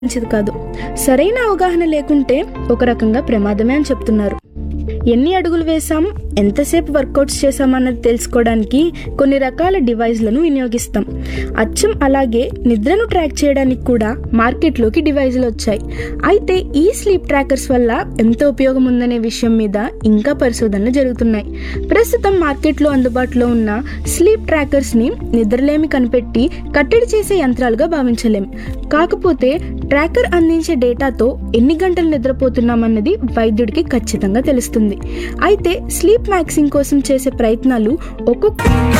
మంచిది కాదు సరైన అవగాహన లేకుంటే ఒక రకంగా ప్రమాదమే అని చెప్తున్నారు ఎన్ని అడుగులు వేసాం ఎంతసేపు వర్కౌట్స్ చేసామన్నది తెలుసుకోవడానికి కొన్ని రకాల డివైజ్లను వినియోగిస్తాం అచ్చం అలాగే నిద్రను ట్రాక్ చేయడానికి కూడా మార్కెట్లోకి డివైజులు వచ్చాయి అయితే ఈ స్లీప్ ట్రాకర్స్ వల్ల ఎంత ఉపయోగం ఉందనే విషయం మీద ఇంకా పరిశోధనలు జరుగుతున్నాయి ప్రస్తుతం మార్కెట్లో అందుబాటులో ఉన్న స్లీప్ ట్రాకర్స్ని నిద్రలేమి కనిపెట్టి కట్టడి చేసే యంత్రాలుగా భావించలేం కాకపోతే ట్రాకర్ అందించే డేటాతో ఎన్ని గంటలు నిద్రపోతున్నామన్నది వైద్యుడికి ఖచ్చితంగా తెలుస్తుంది అయితే స్లీప్ మ్యాక్సింగ్ కోసం చేసే ప్రయత్నాలు ఒక్కొక్క